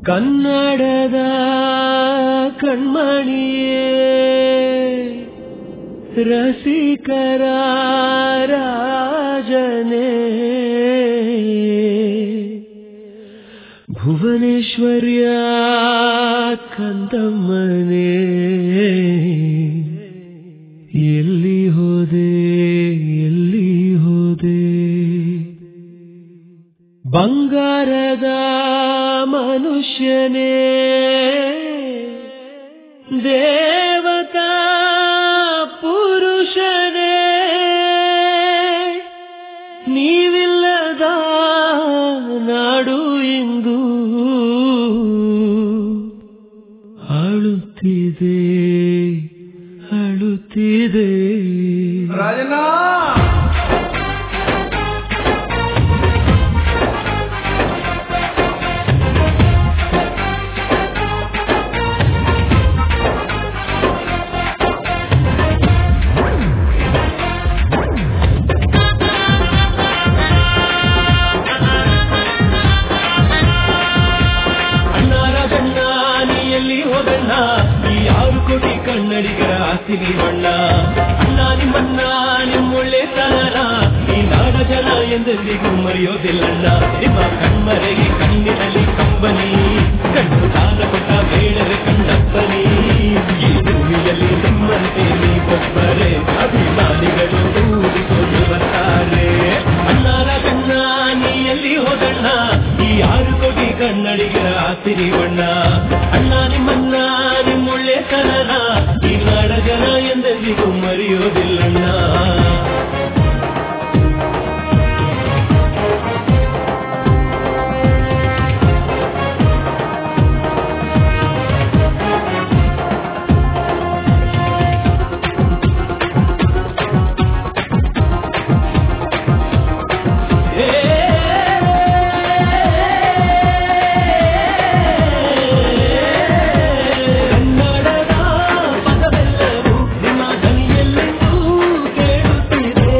ಕನ್ನಡದ ಕಣ್ಮಣಿಯೇ ರಸಿಕರ ರಾಜನೇ ಭುವನೇಶ್ವರ್ಯ ಕಂದಮ್ಮನೇ ಎಲ್ಲಿ ಹೋದೆ ಎಲ್ಲಿ ಹೋದೆ ಬಂಗಾರದ ಮನುಷ್ಯನೇ ದೇವತಾ ಪುರುಷನೇ ನೀವಿಲ್ಲದ ನಾಡು ಇಂದು ಅಳುತ್ತಿದೆ ಅಳುತ್ತಿದೆ ರಾಜಣ್ಣ ಅಣ್ಣಾರ ಬಣ್ಣ ನೀ ಎಲ್ಲಿ ಹೋಗಣ್ಣ ಈ ಆರು ಕೋಟಿ ಕನ್ನಡಿಗರ ಆಸ್ತಿ ನೀವಣ್ಣ ಅಣ್ಣ ನಿಮ್ಮಣ್ಣ ನಿಮ್ಮೊಳ್ಳೆತನ ಈ ನಾಡ ಜನ ಎಂದೆಂದಿಗೂ ಮರೆಯೋದಿಲ್ಲಣ್ಣ ನಿಮ್ಮ ಕಣ್ಮರೆಗೆ ಕಣ್ಣಿನಲ್ಲಿ ಕಂಬನಿ ಕಣ್ಣು ದಾನ ಕೊಟ್ಟ ಬೇಡರೆ ಕಣ್ಣಪ್ಪನಿ ಈ ಭೂಮಿಯಲ್ಲಿ ನಿಮ್ಮಂತೆ ನೀವೊಬ್ಬರೇ ಅಭಿಮಾನಿಗಳು ಊರಿಕೊಂಡು ಬರ್ತಾರೆ ಅಣ್ಣಾರ ಕಣ್ಣ ನೀ ಎಲ್ಲಿ ಹೋಗಣ್ಣ ಈ ಆರು ಕೋಟಿ ಕನ್ನಡಿಗರ ಆಸಿರಿವಣ್ಣ ಅಣ್ಣ ನಿಮ್ಮನ್ನ ನಿಮ್ಮೊಳ್ಳೆ ಕನನ ಈ ನಾಡ ಜನ ಎಂದೆಂದಿಗೂ ಮರೆಯೋದಿಲ್ಲಣ್ಣ ಕನ್ನಡದ ಪದವೆಲ್ಲವೂ ನಿಮ್ಮ ಧ್ವನಿಯೆಲ್ಲವೂ ಕೇಳುತ್ತಿದೆ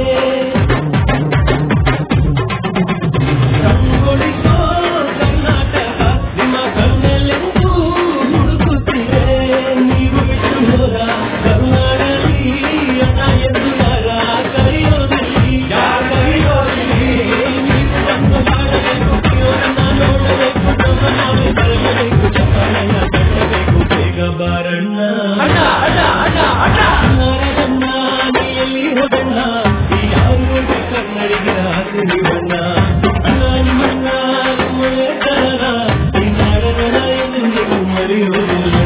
ಕಂಗೊಳಿಸೋ ಕರ್ನಾಟಕ ನಿಮ್ಮ ಕಣ್ಣಲ್ಲೆಂದೂ ಹುಡುಕುತ್ತಿದೆ ನೀವು ಬಿಟ್ಟು ಹೋದ ಕರುನಾಡಲ್ಲಿ ಅಣ್ಣ ಎಂದು ಯಾರ ಕರೆಯೋದಿಲ್ಲಿ ಯಾರ ಕರೆಯೋದಿಲ್ಲಿ ನೀವು ಬಂದು ಮಾಡಬೇಕು ಪ್ರಿಯೋರನ್ನ ನೋಡಬೇಕು ನಮ್ಮ ನಾವೇ ಬರಬೇಕು ಚಪ್ಪಲನ್ನ ಕಟ್ಟಬೇಕು ಬೇಗ ಬಾರಣ್ಣ ಅಣ್ಣ ಅಣ್ಣ ಅಣ್ಣ ಅಣ್ಣ ನಾರದಣ್ಣ ನೀ ಎಲ್ಲಿ ಹೋಗಣ್ಣ ಈ ಯಾರು ಕನ್ನಡಿಗರ ಹಸಿರಿವಣ್ಣ ಅಣ್ಣ ನಿಮ್ಮಣ್ಣ ನಿಮ್ಮೊಳ್ಳೆ ಕರಣ ಈ ನಾಡನ ಎಂದೆಂದಿಗೂ ಮರೆಯುವುದಿಲ್ಲ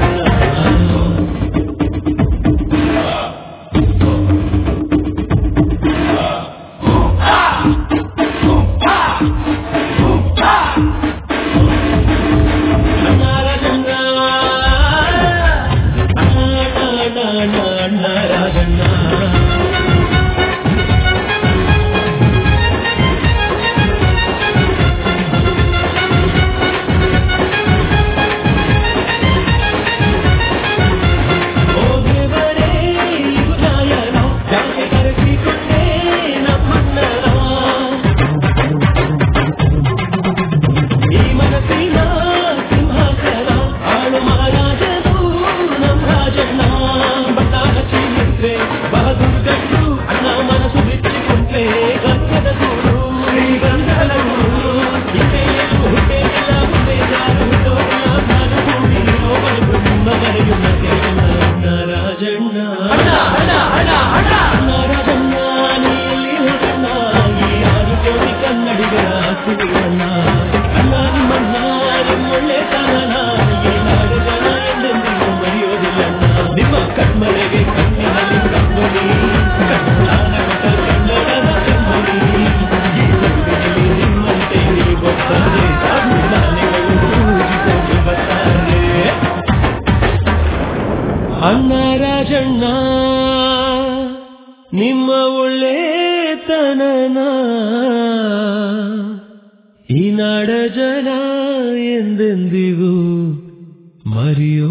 ಈ ಮನಸ್ಸಿನ ಸಿಂಹಾಸನ ಆಳು ಮಹಾರಾಜನು ನಮ್ಮ ರಾಜಣ್ಣ ಬಣ್ಣ ಹಚ್ಚಿ ನಿಂತ್ರೆ ಬಹದೂರ್ ಗಂಡು ಅಣ್ಣ ಮನಸ್ಸು ಬಿಚ್ಚಿಕೊಂಡ್ರೆ ಗಂಧದ ಗೂಡು ಶ್ರೀಗಂಧದ ಗೂಡು ಹಿಂದೆ ಎಲ್ಲೂ ಹುಟ್ಟೆ ಇಲ್ಲ ಮುಂದೆ ಯಾರು ಹುಟ್ಟೋದಿಲ್ಲ ನಾನು ಕೂಡಿರೋ ಬದುಕು ನಿಮ್ಮ ಮನೆಯುಳ್ಳ ಕೇಳಲ್ಲ ಅಣ್ಣ ರಾಜಣ್ಣ ಅಣ್ಣ ಅಣ್ಣ ಅಣ್ಣ ಅಣ್ಣ ಅಣ್ಣ ರಾಜಣ್ಣ ನೀ ಎಲ್ಲಿ ಹೋಗಣ್ಣ ಈ ಆರು ಕೋಟಿ ಕನ್ನಡಿಗರ ಸಿರಿಯಣ್ಣ ಅಣ್ಣ ನಿಮ್ಮಣ್ಣ ನಿಮ್ಮೊಳ್ಳೆ ತನನ ಈ ನಾಡು ಜನ ಎಂದೆಂದಿಗೂ ಮರೆಯೋದಿಲ್ಲಣ್ಣ ನಿಮ್ಮ ಕಣ್ಮನೆಗೆ ಕಣ್ಣಿನಲ್ಲಿ ಕಂಬನಿ ಕಣ್ಣಾನ ಕೊಟ್ಟ ಕನ್ನಡದ ಕಣ್ಮನಿ ಈ ಬದುಕಿನಲ್ಲಿ ನಿಮ್ಮಂತೆ ನೀವೊಬ್ಬರೇ ಅಭಿಮಾನಿಗಳು ಪೂಜಿಸಲು ಬರ್ತಾರೆ ಅಣ್ಣ ರಾಜಣ್ಣ ನಿಮ್ಮ ಒಳ್ಳೆತನನ ಈ ನಾಡ ಜನ ಎಂದೆಂದಿಗೂ ಮರೆಯೋ